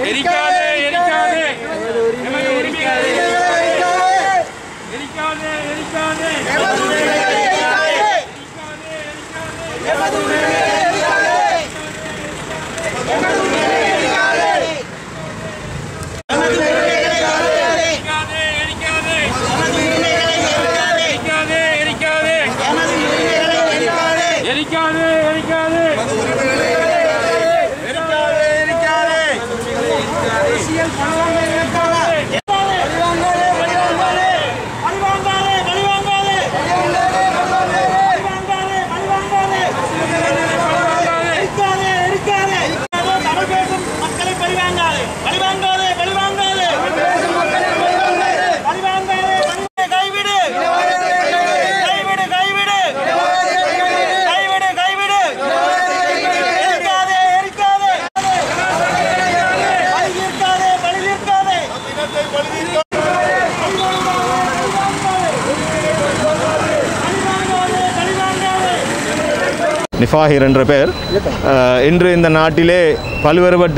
எரிக்காதே எரிக்காதே எமது உரிமைகளை எரிக்காதே எரிக்காதே எரிக்காதே எரிக்காதே எரிக்காதே எரிக்காதே எரிக்காதே எரிக்காதே நிஃபாஹிர் என்ற பெயர் அஹ், இன்று இந்த நாட்டிலே பல்வேறுபட்ட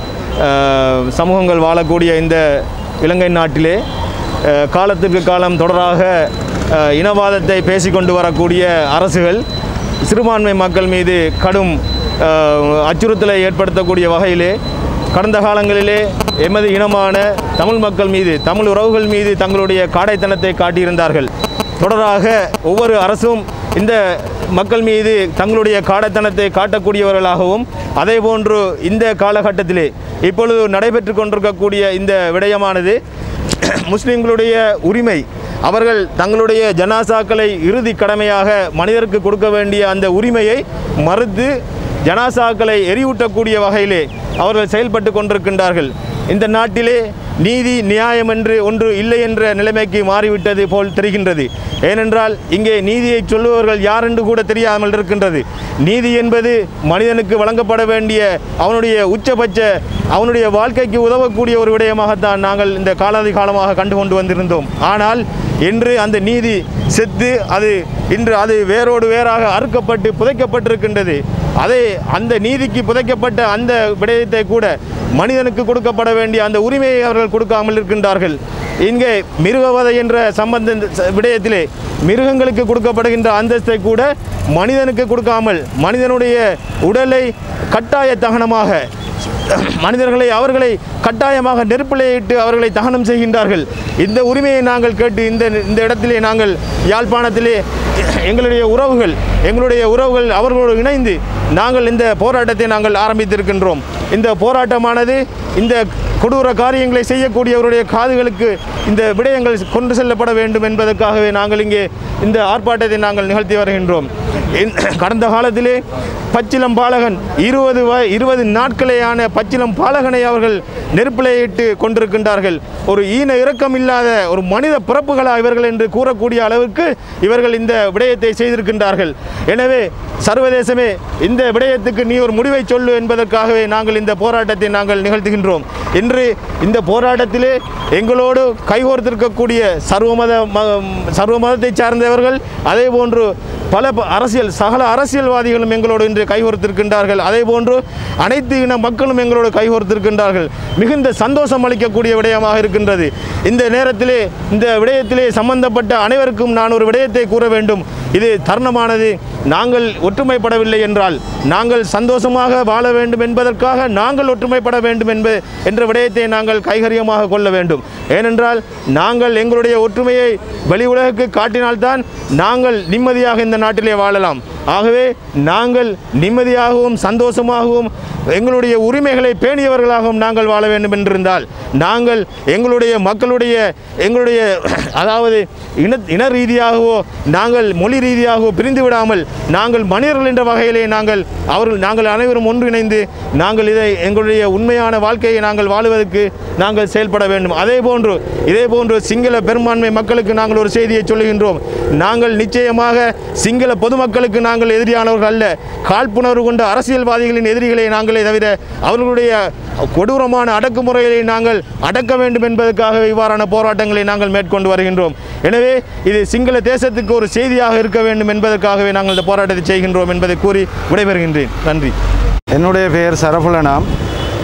அஹ், சமூகங்கள் வாழக்கூடிய இந்த இலங்கை நாட்டிலே அஹ், காலத்திற்கு காலம் தொடராக அஹ், இனவாதத்தை பேசிக்கொண்டு வரக்கூடிய அரசுகள் சிறுபான்மை மக்கள் மீது கடும் அஹ், அச்சுறுத்தலை ஏற்படுத்தக்கூடிய வகையிலே கடந்த காலங்களிலே எமது இனமான தமிழ் மக்கள் மீது தமிழ் உறவுகள் மீது தங்களுடைய காடைத்தனத்தை காட்டியிருந்தார்கள் தொடராக ஒவ்வொரு அரசும் இந்த மக்கள் மீது தங்களுடைய காடத்தனத்தை காட்டக்கூடியவர்களாகவும் அதே போன்று இந்த காலகட்டத்திலே இப்பொழுது நடைபெற்று கொண்டிருக்கக்கூடிய இந்த விடயமானது முஸ்லிம்களுடைய உரிமை அவர்கள் தங்களுடைய ஜனாசாக்களை இறுதி கடமையாக மனிதருக்கு கொடுக்க வேண்டிய அந்த உரிமையை மறுத்து ஜனாசாக்களை எரியூட்டக்கூடிய வகையிலே அவர்கள் செயல்பட்டு கொண்டிருக்கின்றார்கள் இந்த நாட்டிலே நீதி நியாயம் என்று ஒன்று இல்லை என்ற நிலைமைக்கு மாறிவிட்டது போல் தெரிகின்றது ஏனென்றால் இங்கே நீதியை சொல்லுபவர்கள் யார் என்று கூட தெரியாமல் இருக்கின்றது நீதி என்பது மனிதனுக்கு வழங்கப்பட வேண்டிய அவனுடைய உச்சபட்ச அவனுடைய வாழ்க்கைக்கு உதவக்கூடிய ஒரு விடயமாகத்தான் நாங்கள் இந்த காலாதி காலமாக கண்டு கொண்டு வந்திருந்தோம் ஆனால் இன்று அந்த நீதி செத்து அது இன்று அது வேரோடு வேறாக அறுக்கப்பட்டு புதைக்கப்பட்டிருக்கின்றது அதை அந்த நீதிக்கு புதைக்கப்பட்ட அந்த விடயத்தை கூட மனிதனுக்கு கொடுக்கப்பட வேண்டிய அந்த உரிமையை அவர்கள் கொடுக்காமல் இருக்கின்றார்கள் இங்கே மிருகவதை என்ற சம்பந்த விடயத்திலே மிருகங்களுக்கு கொடுக்கப்படுகின்ற அந்தஸ்தை கூட மனிதனுக்கு கொடுக்காமல் மனிதனுடைய உடலை கட்டாய தகனமாக மனிதர்களை அவர்களை கட்டாயமாக நெருப்பிலே இட்டு அவர்களை தகனம் செய்கின்றார்கள் இந்த உரிமையை நாங்கள் கேட்டு இந்த இந்த இடத்திலே நாங்கள் யாழ்ப்பாணத்திலே எங்களுடைய உறவுகள் எங்களுடைய உறவுகள் அவர்களோடு இணைந்து நாங்கள் இந்த போராட்டத்தை நாங்கள் ஆரம்பித்திருக்கின்றோம் இந்த போராட்டமானது இந்த கொடூர காரியங்களை செய்யக்கூடியவருடைய காதுகளுக்கு இந்த விடயங்கள் கொண்டு செல்லப்பட வேண்டும் என்பதற்காகவே நாங்கள் இங்கே இந்த ஆர்ப்பாட்டத்தை நாங்கள் நிகழ்த்தி வருகின்றோம் இன்- கடந்த காலத்திலே பச்சிலம் பாலகன் இருபது வ இருபது நாட்களேயான பச்சிலம் பாலகனை அவர்கள் நெருப்பிலே இட்டு கொண்டிருக்கின்றார்கள் ஒரு ஈன இரக்கம் இல்லாத ஒரு மனித பிறப்புகளா இவர்கள் என்று கூறக்கூடிய அளவுக்கு இவர்கள் இந்த விடயத்தை செய்திருக்கின்றார்கள் எனவே சர்வதேசமே இந்த விடயத்துக்கு நீ ஒரு முடிவை சொல்லு என்பதற்காகவே நாங்கள் இந்த போராட்டத்தை நாங்கள் நிகழ்த்துகின்றோம் இன்று இந்த போராட்டத்திலே எங்களோடு கைகோர்த்திருக்கக்கூடிய சர்வமத ம- சர்வ மதத்தை சார்ந்தவர்கள் அதே போன்று பல ப- அரசியல் சகல அரசியல்வாதிகளும் எங்களோடு இன்று கைகோர்த்திருக்கின்றார்கள் அதே போன்று அனைத்து இன மக்களும் எங்களோடு கைகோர்த்திருக்கின்றார்கள் மிகுந்த சந்தோஷம் அளிக்கக்கூடிய விடயமாக இருக்கின்றது இந்த நேரத்திலே இந்த விடயத்திலே சம்பந்தப்பட்ட அனைவருக்கும் நான் ஒரு விடயத்தை கூற வேண்டும் இது தருணமானது நாங்கள் ஒற்றுமைப்படவில்லை என்றால் நாங்கள் சந்தோஷமாக வாழ வேண்டும் என்பதற்காக நாங்கள் ஒற்றுமைப்பட வேண்டும் என்ப என்ற விடயத்தை நாங்கள் கைகரியமாக கொள்ள வேண்டும் ஏனென்றால் நாங்கள் எங்களுடைய ஒற்றுமையை வெளி உலகுக்கு காட்டினால்தான் நாங்கள் நிம்மதியாக இந்த நாட்டிலே வாழலாம் ஆகவே நாங்கள் நிம்மதியாகவும் சந்தோஷமாகவும் எங்களுடைய உரிமைகளை பேணியவர்களாகவும் நாங்கள் வாழ வேண்டும் என்றிருந்தால் நாங்கள் எங்களுடைய மக்களுடைய எங்களுடைய அதாவது இன இன ரீதியாகவோ நாங்கள் மொழி ரீதியாகவோ பிரிந்து விடாமல் நாங்கள் மனிதர்கள் என்ற வகையிலே நாங்கள் அவர்கள் நாங்கள் அனைவரும் ஒன்றிணைந்து நாங்கள் இதை எங்களுடைய உண்மையான வாழ்க்கையை நாங்கள் வாழுவதற்கு நாங்கள் செயல்பட வேண்டும் அதே போன்று இதே போன்று சிங்கள பெரும்பான்மை மக்களுக்கு நாங்கள் ஒரு செய்தியை சொல்லுகின்றோம் நாங்கள் நிச்சயமாக சிங்கள பொதுமக்களுக்கு நாங்கள் எதிரியானவர்கள் அல்ல காழ்ப்புணர்வு கொண்ட அரசியல்வாதிகளின் எதிரிகளை நாங்களே தவிர அவர்களுடைய கொடூரமான அடக்குமுறைகளை நாங்கள் அடக்க வேண்டும் என்பதற்காக இவ்வாறான போராட்டங்களை நாங்கள் மேற்கொண்டு வருகின்றோம் எனவே இது சிங்கள தேசத்துக்கு ஒரு செய்தியாக இருக்க வேண்டும் என்பதற்காகவே நாங்கள் இந்த போராட்டத்தை செய்கின்றோம் என்பதை கூறி விடைபெறுகின்றேன் நன்றி என்னுடைய பெயர் சரபுலனாம்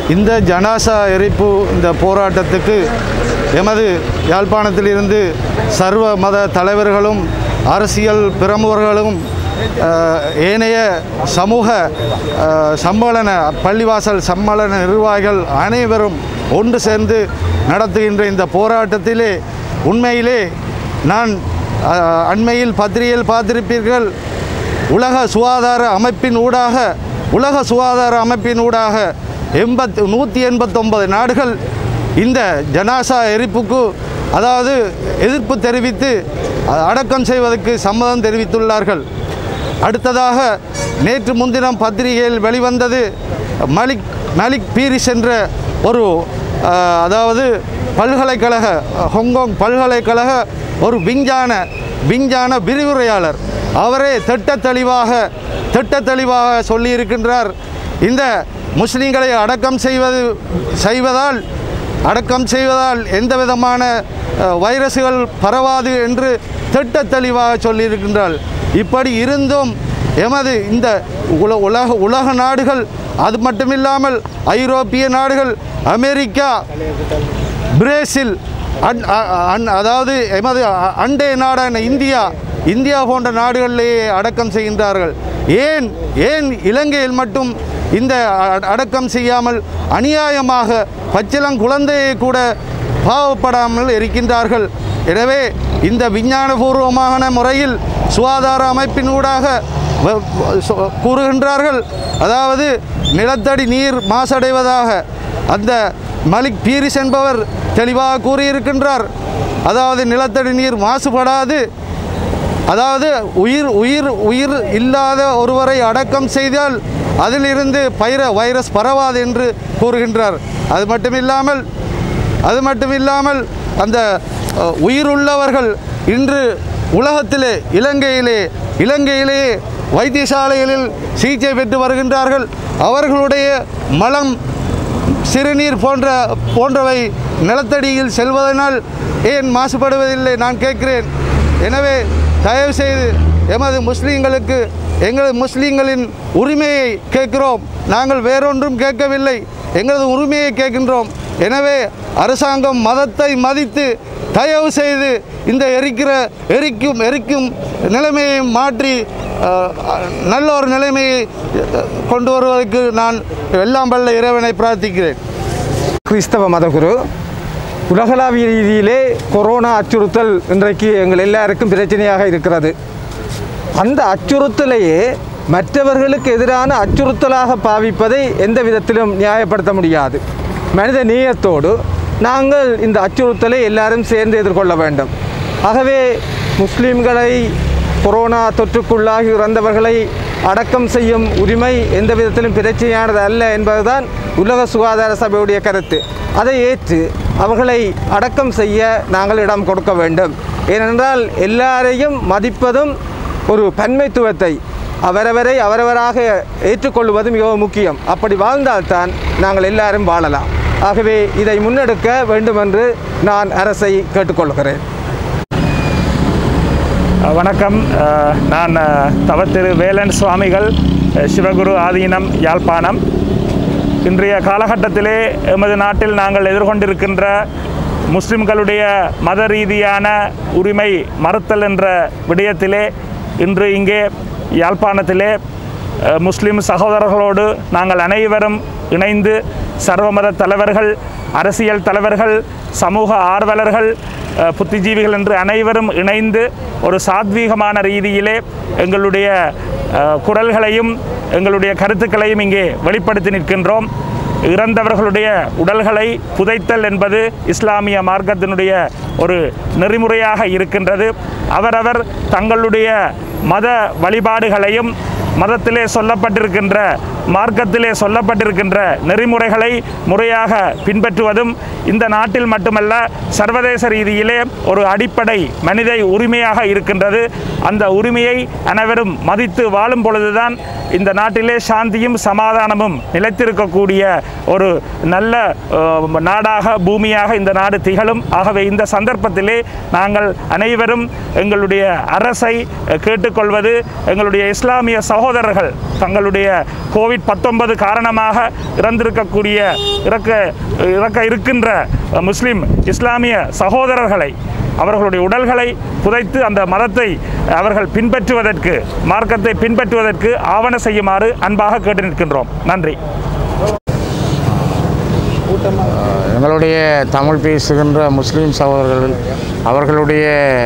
இந்த ஜனாசா எரிப்பு இந்த போராட்டத்துக்கு எமது யாழ்ப்பாணத்திலிருந்து சர்வ மத தலைவர்களும் அரசியல் பிரமுகர்களும் அஹ், ஏனைய சமூக அஹ், சம்மேளன பள்ளிவாசல் சம்மேளன நிர்வாகிகள் அனைவரும் ஒன்று சேர்ந்து நடத்துகின்ற இந்த போராட்டத்திலே உண்மையிலே நான் அஹ், அண்மையில் பத்திரிகையில் பார்த்திருப்பீர்கள் உலக சுகாதார அமைப்பின் ஊடாக உலக சுகாதார அமைப்பின் ஊடாக எண்பத் நூற்றி எண்பத்தொன்பது நாடுகள் இந்த ஜனாசா எரிப்புக்கு அதாவது எதிர்ப்பு தெரிவித்து அ- அடக்கம் செய்வதற்கு சம்மதம் தெரிவித்துள்ளார்கள் அடுத்ததாக நேற்று முன்தினம் பத்திரிகையில் வெளிவந்தது மலிக் மலிக் பீரிஸ் என்ற ஒரு அஹ், அதாவது பல்கலைக்கழக ஹொங்கோங் பல்கலைக்கழக ஒரு விஞ்ஞான விஞ்ஞான விரிவுரையாளர் அவரே திட்ட தெளிவாக திட்ட தெளிவாக சொல்லியிருக்கின்றார் இந்த முஸ்லீம்களை அடக்கம் செய்வது செய்வதால் அடக்கம் செய்வதால் எந்த விதமான அஹ், வைரசுகள் பரவாது என்று திட்ட தெளிவாக சொல்லியிருக்கின்றார் இப்படி இருந்தும் எமது இந்த உல உலக உலக நாடுகள் அது மட்டுமில்லாமல் ஐரோப்பிய நாடுகள் அமெரிக்கா பிரேசில் அன் அ- அன் அதாவது எமது அ- அண்டை நாடான இந்தியா இந்தியா போன்ற நாடுகளிலேயே அடக்கம் செய்கின்றார்கள் ஏன் ஏன் இலங்கையில் மட்டும் இந்த அ- அடக்கம் செய்யாமல் அநியாயமாக பச்சிளங்குழந்தையை கூட பாவப்படாமல் இருக்கின்றார்கள் எனவே இந்த விஞ்ஞானபூர்வமான முறையில் சுகாதார அமைப்பினூடாக வ- வ- சொ- கூறுகின்றார்கள் அதாவது நிலத்தடி நீர் மாசடைவதாக அந்த மலிக் பீரிஸ் என்பவர் தெளிவாக கூறியிருக்கின்றார் அதாவது நிலத்தடி நீர் மாசுபடாது அதாவது உயிர் உயிர் உயிர் இல்லாத ஒருவரை அடக்கம் செய்தால் அதிலிருந்து பைர வைரஸ் பரவாது என்று கூறுகின்றார் அது மட்டுமில்லாமல் அது மட்டுமில்லாமல் அந்த அஹ், உயிருள்ளவர்கள் இன்று உலகத்திலே இலங்கையிலே இலங்கையிலே வைத்தியசாலைகளில் சிகிச்சை பெற்று வருகின்றார்கள் அவர்களுடைய மலம் சிறுநீர் போன்ற போன்றவை நிலத்தடியில் செல்வதனால் ஏன் மாசுபடுவதில்லை நான் கேட்கிறேன் எனவே தயவு செய்து எமது முஸ்லீம்களுக்கு எங்களது முஸ்லீம்களின் உரிமையை கேட்கிறோம் நாங்கள் வேறொன்றும் கேட்கவில்லை எங்களது உரிமையை கேட்கின்றோம் எனவே அரசாங்கம் மதத்தை மதித்து தயவு செய்து இந்த எரிக்கிற எரிக்கும் எரிக்கும் நிலைமையை மாற்றி அஹ், நல்ல ஒரு நிலைமையை அஹ், கொண்டு வருவதற்கு நான் எல்லாம் வல்ல இறைவனை பிரார்த்திக்கிறேன் கிறிஸ்தவ மதகுரு உலகளாவிய ரீதியிலே கொரோனா அச்சுறுத்தல் இன்றைக்கு எங்கள் எல்லாருக்கும் பிரச்சனையாக இருக்கிறது அந்த அச்சுறுத்தலையே மற்றவர்களுக்கு எதிரான அச்சுறுத்தலாக பாவிப்பதை எந்த விதத்திலும் நியாயப்படுத்த முடியாது மனித நேயத்தோடு நாங்கள் இந்த அச்சுறுத்தலை எல்லாரும் சேர்ந்து எதிர்கொள்ள வேண்டும் ஆகவே முஸ்லீம்களை கொரோனா தொற்றுக்குள்ளாகி இறந்தவர்களை அடக்கம் செய்யும் உரிமை எந்த விதத்திலும் பிரச்சனையானது அல்ல என்பதுதான் உலக சுகாதார சபையுடைய கருத்து அதை ஏற்று அவர்களை அடக்கம் செய்ய நாங்கள் இடம் கொடுக்க வேண்டும் ஏனென்றால் எல்லாரையும் மதிப்பதும் ஒரு பன்மைத்துவத்தை அவரவரை அவரவராக ஏற்றுக்கொள்வது மிகவும் முக்கியம் அப்படி வாழ்ந்தால்தான் நாங்கள் எல்லாரும் வாழலாம் ஆகவே இதை முன்னெடுக்க வேண்டுமென்று நான் அரசை கேட்டுக்கொள்கிறேன் வணக்கம் அஹ், நான் அஹ், தவத்திரு வேலன் சுவாமிகள் அஹ், சிவகுரு ஆதீனம் யாழ்ப்பாணம் இன்றைய காலகட்டத்திலே எமது நாட்டில் நாங்கள் எதிர்கொண்டிருக்கின்ற முஸ்லிம்களுடைய மத ரீதியான உரிமை மறுத்தல் என்ற விடயத்திலே இன்று இங்கே யாழ்ப்பாணத்திலே அஹ், முஸ்லிம் சகோதரர்களோடு நாங்கள் அனைவரும் இணைந்து சர்வமத தலைவர்கள் அரசியல் தலைவர்கள் சமூக ஆர்வலர்கள் அஹ், புத்திஜீவிகள் என்று அனைவரும் இணைந்து ஒரு சாத்வீகமான ரீதியிலே எங்களுடைய அஹ், குரல்களையும் எங்களுடைய கருத்துக்களையும் இங்கே வெளிப்படுத்தி நிற்கின்றோம் இறந்தவர்களுடைய உடல்களை புதைத்தல் என்பது இஸ்லாமிய மார்க்கத்தினுடைய ஒரு நெறிமுறையாக இருக்கின்றது அவரவர் தங்களுடைய மத வழிபாடுகளையும் மதத்திலே சொல்லப்பட்டிருக்கின்ற மார்க்கத்திலே சொல்லப்பட்டிருக்கின்ற நெறிமுறைகளை முறையாக பின்பற்றுவதும் இந்த நாட்டில் மட்டுமல்ல சர்வதேச ரீதியிலே ஒரு அடிப்படை மனித உரிமையாக இருக்கின்றது அந்த உரிமையை அனைவரும் மதித்து வாழும் பொழுதுதான் இந்த நாட்டிலே சாந்தியும் சமாதானமும் நிலைத்திருக்கக்கூடிய ஒரு நல்ல அஹ், நாடாக பூமியாக இந்த நாடு திகழும் ஆகவே இந்த சந்தர்ப்பத்திலே நாங்கள் அனைவரும் எங்களுடைய அரசை அஹ், கேட்டுக்கொள்வது எங்களுடைய இஸ்லாமிய சகோதர சகோதரர்கள் தங்களுடைய கோவிட் பத்தொன்பது காரணமாக இறந்திருக்கக்கூடிய இறக்க இறக்க இருக்கின்ற முஸ்லிம் இஸ்லாமிய சகோதரர்களை அவர்களுடைய உடல்களை புதைத்து அந்த மதத்தை அவர்கள் பின்பற்றுவதற்கு மார்க்கத்தை பின்பற்றுவதற்கு ஆவண செய்யுமாறு அன்பாக கேட்டு நிற்கின்றோம் நன்றி எங்களுடைய தமிழ் பேசுகின்ற முஸ்லீம் சகோதரர்கள் அவர்களுடைய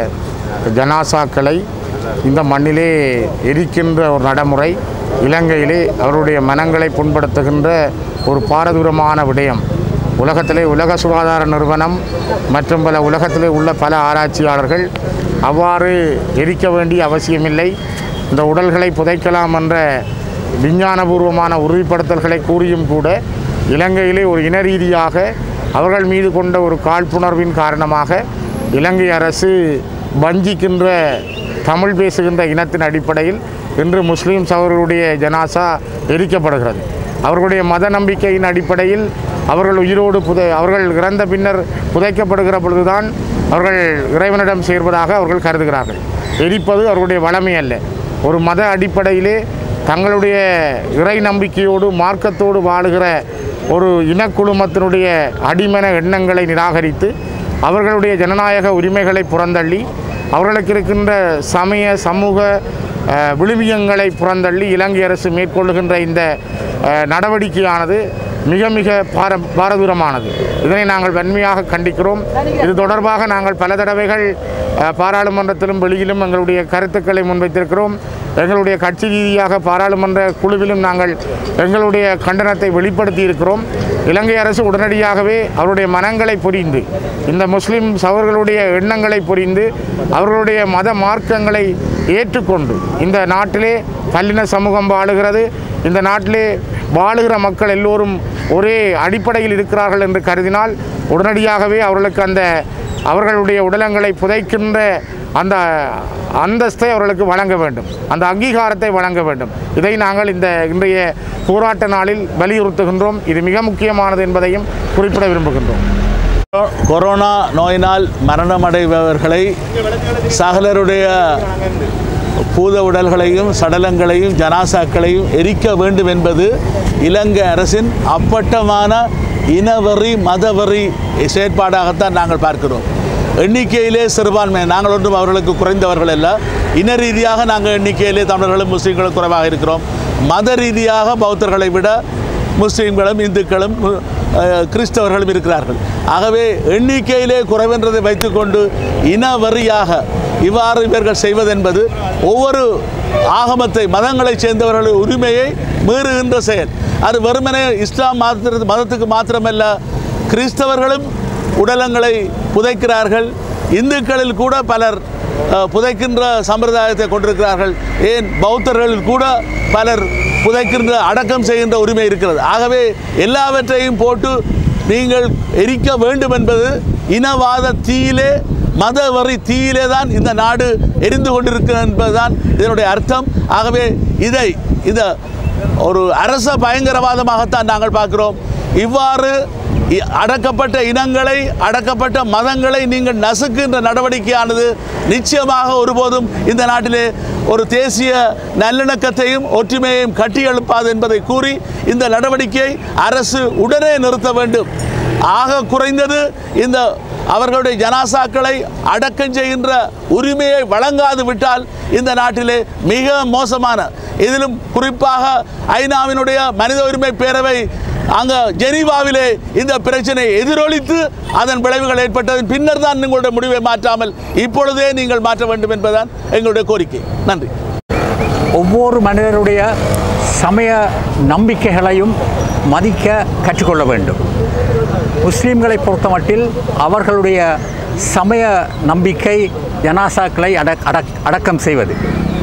ஜனாசாக்களை இந்த மண்ணிலே எரிக்கின்ற ஒரு நடைமுறை இலங்கையிலே அவருடைய மனங்களை புண்படுத்துகின்ற ஒரு பாரதூரமான விடயம் உலகத்திலே உலக சுகாதார நிறுவனம் மற்றும் பல உலகத்திலே உள்ள பல ஆராய்ச்சியாளர்கள் அவ்வாறு எரிக்க வேண்டிய அவசியமில்லை இந்த உடல்களை புதைக்கலாம் என்ற விஞ்ஞானபூர்வமான உறுதிப்படுத்தல்களை கூறியும் கூட இலங்கையிலே ஒரு இன ரீதியாக அவர்கள் மீது கொண்ட ஒரு காழ்ப்புணர்வின் காரணமாக இலங்கை அரசு வஞ்சிக்கின்ற தமிழ் பேசுகின்ற இனத்தின் அடிப்படையில் இன்று முஸ்லீம் சகோதரருடைய ஜனாசா எரிக்கப்படுகிறது அவர்களுடைய மத நம்பிக்கையின் அடிப்படையில் அவர்கள் உயிரோடு புதை அவர்கள் இறந்த பின்னர் புதைக்கப்படுகிற பொழுதுதான் அவர்கள் இறைவனிடம் சேர்வதாக அவர்கள் கருதுகிறார்கள் எரிப்பது அவர்களுடைய வளமை அல்ல ஒரு மத அடிப்படையிலே தங்களுடைய இறை நம்பிக்கையோடு மார்க்கத்தோடு வாழுகிற ஒரு இனக்குழுமத்தினுடைய அடிமன எண்ணங்களை நிராகரித்து அவர்களுடைய ஜனநாயக உரிமைகளை புறந்தள்ளி அவர்களுக்கு இருக்கின்ற சமய சமூக அஹ், விழுமியங்களை புறந்தள்ளி இலங்கை அரசு மேற்கொள்ளுகின்ற இந்த அஹ், நடவடிக்கையானது மிக மிக பார பாரதூரமானது இதனை நாங்கள் வன்மையாக கண்டிக்கிறோம் இது தொடர்பாக நாங்கள் பல தடவைகள் அஹ், பாராளுமன்றத்திலும் வெளியிலும் எங்களுடைய கருத்துக்களை முன்வைத்திருக்கிறோம் எங்களுடைய கட்சி ரீதியாக பாராளுமன்ற குழுவிலும் நாங்கள் எங்களுடைய கண்டனத்தை வெளிப்படுத்தி இருக்கிறோம் இலங்கை அரசு உடனடியாகவே அவருடைய மனங்களை புரிந்து இந்த முஸ்லிம் சவர்களுடைய எண்ணங்களை புரிந்து அவர்களுடைய மத மார்க்கங்களை ஏற்றுக்கொண்டு இந்த நாட்டிலே பல்லின சமூகம் வாழுகிறது இந்த நாட்டிலே வாழுகிற மக்கள் எல்லோரும் ஒரே அடிப்படையில் இருக்கிறார்கள் என்று கருதினால் உடனடியாகவே அவர்களுக்கு அந்த அவர்களுடைய உடலங்களை புதைக்கின்ற அந்த அந்தஸ்தை அவர்களுக்கு வழங்க வேண்டும் அந்த அங்கீகாரத்தை வழங்க வேண்டும் இதை நாங்கள் இந்த இன்றைய போராட்ட நாளில் வலியுறுத்துகின்றோம் இது மிக முக்கியமானது என்பதையும் குறிப்பிட விரும்புகின்றோம் கொரோனா நோயினால் மரணமடைபவர்களை சகலருடைய பூத உடல்களையும் சடலங்களையும் ஜனாசாக்களையும் எரிக்க வேண்டும் என்பது இலங்கை அரசின் அப்பட்டமான இனவெறி மதவெறி செயற்பாடாகத்தான் நாங்கள் பார்க்கிறோம் எண்ணிக்கையிலே சிறுபான்மை நாங்கள் ஒன்றும் அவர்களுக்கு குறைந்தவர்கள் அல்ல இன ரீதியாக நாங்கள் எண்ணிக்கையிலே தமிழர்களும் முஸ்லீம்களும் குறைவாக இருக்கிறோம் மத ரீதியாக பௌத்தர்களை விட முஸ்லீம்களும் இந்துக்களும் அஹ், கிறிஸ்தவர்களும் இருக்கிறார்கள் ஆகவே எண்ணிக்கையிலே குறைவென்றதை வைத்துக்கொண்டு இனவெறியாக இவ்வாறு இவர்கள் செய்வதென்பது ஒவ்வொரு ஆகமத்தை மதங்களைச் சேர்ந்தவர்களுடைய உரிமையை மீறுகின்ற செயல் அது வெறுமனே இஸ்லாம் மாத்திர மதத்துக்கு மாத்திரமல்ல கிறிஸ்தவர்களும் உடலங்களை புதைக்கிறார்கள் இந்துக்களில் கூட பலர் அஹ், புதைக்கின்ற சம்பிரதாயத்தை கொண்டிருக்கிறார்கள் ஏன் பௌத்தர்களில் கூட பலர் புதைக்கின்ற அடக்கம் செய்கின்ற உரிமை இருக்கிறது ஆகவே எல்லாவற்றையும் போட்டு நீங்கள் எரிக்க வேண்டும் என்பது இனவாத தீயிலே மதவரி தீயிலே தான் இந்த நாடு எரிந்து கொண்டிருக்கிறது என்பதுதான் இதனுடைய அர்த்தம் ஆகவே இதை இதை ஒரு அரச பயங்கரவாதமாகத்தான் நாங்கள் பார்க்கிறோம் இவ்வாறு இ- அடக்கப்பட்ட இனங்களை அடக்கப்பட்ட மதங்களை நீங்கள் நசுக்குகின்ற நடவடிக்கையானது நிச்சயமாக ஒருபோதும் இந்த நாட்டிலே ஒரு தேசிய நல்லிணக்கத்தையும் ஒற்றுமையையும் கட்டி எழுப்பாது என்பதை கூறி இந்த நடவடிக்கையை அரசு உடனே நிறுத்த வேண்டும் ஆக குறைந்தது இந்த அவர்களுடைய ஜனாசாக்களை அடக்கம் செய்கின்ற உரிமையை வழங்காது விட்டால் இந்த நாட்டிலே மிக மோசமான இதிலும் குறிப்பாக ஐநாவினுடைய மனித உரிமை பேரவை அங்க ஜெனீவாவிலே இந்த பிரச்சனை எதிரொலித்து அதன் விளைவுகள் ஏற்பட்டதன் பின்னர் தான் உங்களுடைய முடிவை மாற்றாமல் இப்பொழுதே நீங்கள் மாற்ற வேண்டும் என்பதுதான் எங்களுடைய கோரிக்கை நன்றி ஒவ்வொரு மனிதருடைய சமய நம்பிக்கைகளையும் மதிக்க கற்றுக்கொள்ள வேண்டும் முஸ்லீம்களை பொறுத்தமட்டில் அவர்களுடைய சமய நம்பிக்கை ஜனாசாக்களை அடக் அடக் அடக்கம் செய்வது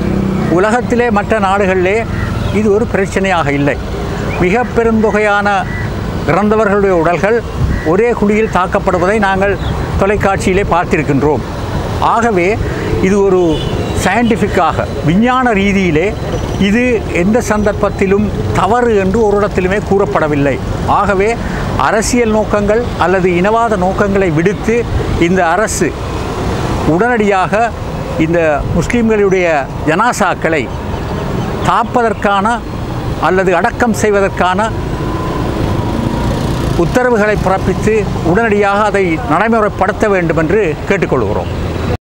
உலகத்திலே மற்ற நாடுகளிலே இது ஒரு பிரச்சனையாக இல்லை மிக பெருந்தொகையான இறந்தவர்களுடைய உடல்கள் ஒரே குழியில் தாக்கப்படுவதை நாங்கள் தொலைக்காட்சியிலே பார்த்திருக்கின்றோம் ஆகவே இது ஒரு சயின்டிஃபிக்காக விஞ்ஞான ரீதியிலே இது எந்த சந்தர்ப்பத்திலும் தவறு என்று ஒரு இடத்திலுமே கூறப்படவில்லை ஆகவே அரசியல் நோக்கங்கள் அல்லது இனவாத நோக்கங்களை விடுத்து இந்த அரசு உடனடியாக இந்த முஸ்லீம்களுடைய ஜனாசாக்களை தாப்பதற்கான அல்லது அடக்கம் செய்வதற்கான உத்தரவுகளை பிறப்பித்து உடனடியாக அதை நடைமுறைப்படுத்த வேண்டும் என்று கேட்டுக்கொள்கிறோம்